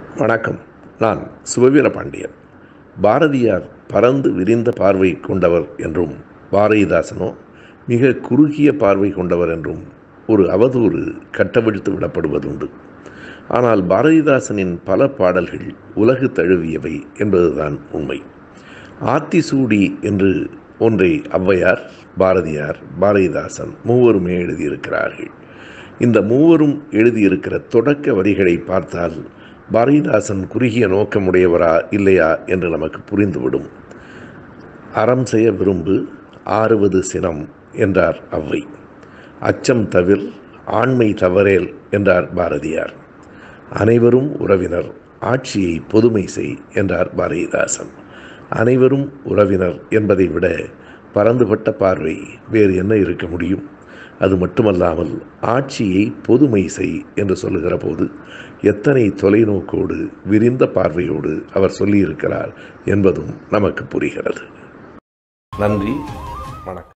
வணக்கம் நான் சுபவீர பாண்டியன் பாரதியார் பறந்து விரிந்த பார்வை கொண்டவர் என்றும் பாரதிதாசனோ மிக குறுகிய பார்வை கொண்டவர் என்றும் ஒரு அவதூறு கட்டவிழ்த்து விடப்படுவதுண்டு ஆனால் பாரதிதாசனின் பல பாடல்கள் உலகு தழுவியவை என்பதுதான் உண்மை ஆத்திசூடி என்று ஒன்றை ஔவையார் பாரதியார் பாரதிதாசன் மூவருமே எழுதியிருக்கிறார்கள் இந்த மூவரும் எழுதியிருக்கிற தொடக்க வரிகளை பார்த்தால் பாரதிதாசன் குறுகிய நோக்கமுடையவரா இல்லையா என்று நமக்கு புரிந்துவிடும் அறம் செய்ய விரும்பு ஆறுவது சினம் என்றார் அவ்வை அச்சம் தவிர் ஆண்மை தவறேல் என்றார் பாரதியார் அனைவரும் உறவினர் ஆட்சியை பொதுமை செய் என்றார் பாரதிதாசன் அனைவரும் உறவினர் என்பதை விட பறந்துபட்ட பார்வை வேறு என்ன இருக்க முடியும் அது மட்டுமல்லாமல் ஆட்சியை பொதுமை செய் என்று சொல்லுகிற போது எத்தனை தொலைநோக்கோடு விரிந்த பார்வையோடு அவர் சொல்லியிருக்கிறார் என்பதும் நமக்கு புரிகிறது நன்றி வணக்கம்